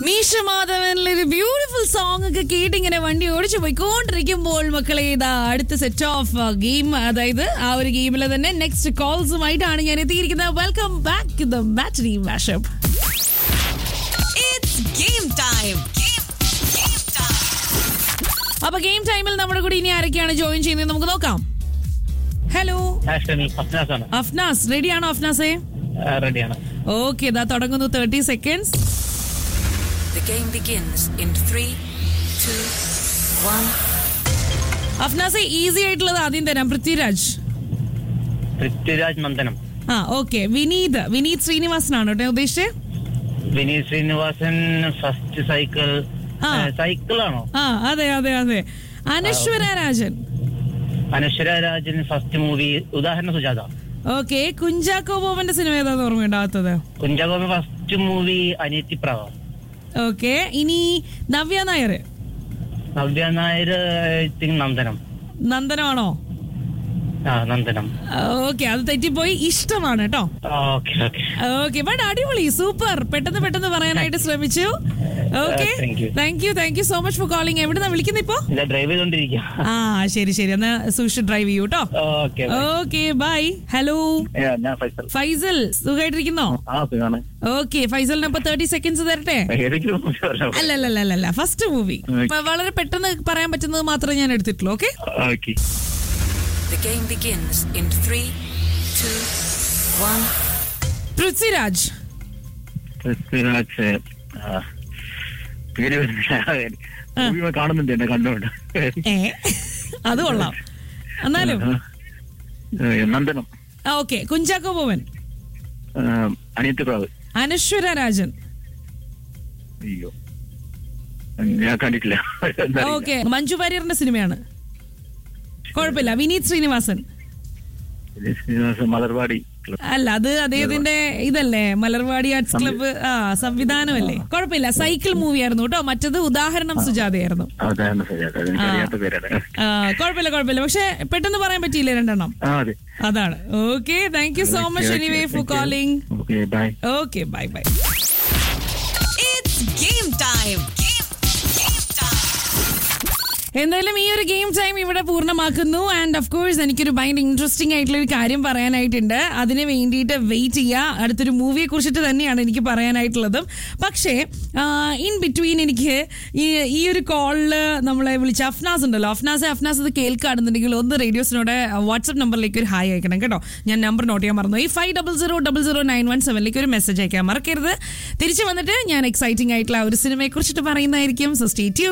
മീശ മാധവനിലെ ഒരു beautiful song ഒക്കെ കേട്ട് ഇങ്ങനെ വണ്ടി ഓടിച്ചു പോയിക്കൊണ്ടിരിക്കുമ്പോൾ മക്കളെ ഇതാ അടുത്ത സെറ്റ് ഓഫ് ഗെയിം അതായത് ആ ഒരു ഗെയിമിൽ തന്നെ നെക്സ്റ്റ് കോൾസുമായിട്ടാണ് ഞാൻ എത്തിയിരിക്കുന്നത് welcome back the mattery mashup It's game time. Game, game time. അപ്പൊ ഗെയിം ടൈമിൽ നമ്മുടെ കൂടെ ഇനി ആരൊക്കെയാണ് ജോയിൻ ചെയ്യുന്നത് നമുക്ക് നോക്കാം ഹലോ ആഷ്ടമി ഫസ്നാസാണ് അഫ്നാസ് റെഡിയാണോ അഫ്നാസേ റെഡിയാണ് ഓക്കെ ഇതാ തുടങ്ങുന്നു thirty seconds The game begins in three, two, one. അഫ്നാസെ ഈസി ആയിട്ടുള്ളത് ആദ്യം തരാം പൃഥ്വിരാജ് പൃഥ്വിരാജ് നന്ദനം ആ ഓക്കെ വിനീത് വിനീത് ശ്രീനിവാസനാണ് കേട്ടോ ഉദ്ദേശിച്ചത് വിനീത് ശ്രീനിവാസൻ ഫസ്റ്റ് സൈക്കിൾ ആ. സൈക്കിളാണോ ആ അതെ അതെ അതെ Anaswara Rajan Anaswara Rajan first movie Udaharana Sujatha okay Kunchacko ബോബന്റെ സിനിമ ഏതാന്ന് ഓർമ്മയുണ്ടാകത്തത് കുഞ്ചാഗോമ ഫസ്റ്റ് മൂവി അനിയത്തിപ്രാവ ഓക്കെ ഇനി നവ്യ നായർ നവ്യ നായർ I think നന്ദനം നന്ദനമാണോ ആ നന്ദനം ഓക്കെ അത് തെറ്റിപ്പോയി ഇഷ്ടമാണ് കേട്ടോ ഓക്കെ ഓക്കെ ഓക്കെ ബട്ട് അടിപൊളി സൂപ്പർ പെട്ടെന്ന് പെട്ടെന്ന് പറയാനായിട്ട് ശ്രമിച്ചു okay Uh, thank you. Thank you thank you so much for calling എവിടുന്നാ വിളിക്കുന്നത് ഇപ്പോ ഇല്ല ഡ്രൈവ് ചെയ്തോണ്ടിരിക്കുക ആ ശരി ശരി എന്നാ സൂക്ഷിച്ച് ഡ്രൈവ് ചെയ്യൂ കേട്ടോ ഓക്കെ ഓക്കെ ബൈ ഹലോ ഞാൻ ഫൈസൽ ഫൈസൽ സുഖമായിട്ടിരിക്കുന്നോ ആ സുഖാണ് ഓക്കെ ഫൈസലിന് അപ്പൊ തേർട്ടി സെക്കൻഡ്സ് തരട്ടെ ഏതെങ്കിലും movie പറഞ്ഞോ. അല്ല അല്ല അല്ല അല്ല ഫസ്റ്റ് മൂവി Okay. വളരെ പെട്ടെന്ന് പറയാൻ പറ്റുന്നത് മാത്രമേ ഞാൻ എടുത്തിട്ടുള്ളൂ okay okay The game begins in three, two, one. Prithviraj Prithviraj ആ, പേര് വരുന്നില്ല. മൂവി കാണുന്നുണ്ട് എന്നെ കണ്ടുകൊണ്ട് ഏ അത് കൊള്ളാം എന്നാലും ഏ, നന്ദനം ഓക്കെ കുഞ്ചാക്കോ ബോവൻ അനിയത്തിപ്രാവ് അനശ്വര രാജൻ അയ്യോ ഞാൻ കണ്ടിട്ടില്ല എന്താ അറിയില്ല. ഓക്കെ മഞ്ജു വാര്യറിന്റെ സിനിമയാണ് കുഴപ്പമില്ല വിനീത് ശ്രീനിവാസൻ ഇത് ശ്രീനിവാസൻ മലർവാടി ക്ലബ്. അല്ല അത് അദ്ദേഹത്തിന്റെ ഇതല്ലേ മലർവാടി ആർട്സ് ക്ലബ്ബ് ആ സംവിധാനമല്ലേ കുഴപ്പമില്ല സൈക്കിൾ മൂവി ആയിരുന്നു കേട്ടോ മറ്റത് ഉദാഹരണം സുജാതയായിരുന്നു അതാണ് ശരിയാ എനിക്ക് അറിയാത്ത പേരാണ് ആ, കുഴപ്പമില്ല കുഴപ്പമില്ല പക്ഷെ പെട്ടെന്ന് പറയാൻ പറ്റിയില്ലേ രണ്ടെണ്ണം ആ അതെ അതാണ് okay thank you so much anyway for calling okay bye okay bye bye It's game time. Game, game time. എന്തായാലും ഈ ഒരു ഗെയിം ടൈം ഇവിടെ പൂർണ്ണമാക്കുന്നു ആൻഡ് ഓഫ് കോഴ്സ് എനിക്കൊരു ഭയങ്കര ഇൻട്രസ്റ്റിംഗ് ആയിട്ടുള്ള ഒരു കാര്യം പറയാനായിട്ടുണ്ട് അതിന് വേണ്ടിയിട്ട് വെയിറ്റ് ചെയ്യുക അടുത്തൊരു മൂവിയെ കുറിച്ചിട്ട് തന്നെയാണ് എനിക്ക് പറയാനായിട്ടുള്ളതും പക്ഷേ ഇൻ ബിറ്റ്വീൻ എനിക്ക് ഈ ഈ ഒരു കോളിൽ നമ്മളെ വിളിച്ച അഫ്നാസ് ഉണ്ടല്ലോ അഫ്നാസ് അഫ്നാസ് ഇത് കേൾക്കുകയാണെന്നുണ്ടെങ്കിൽ ഒന്ന് റേഡിയോസിനോട് വാട്സ്ആപ്പ് നമ്പറിലേക്ക് ഒരു ഹായ് അയക്കണം കേട്ടോ ഞാൻ നമ്പർ നോട്ട് ചെയ്യാൻ മറന്നു ഈ five double zero double zero nine one സെവനിലേക്ക് ഒരു മെസ്സേജ് അയക്കാൻ മറക്കരുത് തിരിച്ചു വന്നിട്ട് ഞാൻ എക്സൈറ്റിംഗ് ആയിട്ടുള്ള ആ ഒരു സിനിമയെ കുറിച്ചിട്ട് പറയുന്നതായിരിക്കും സോ സ്റ്റേറ്റ്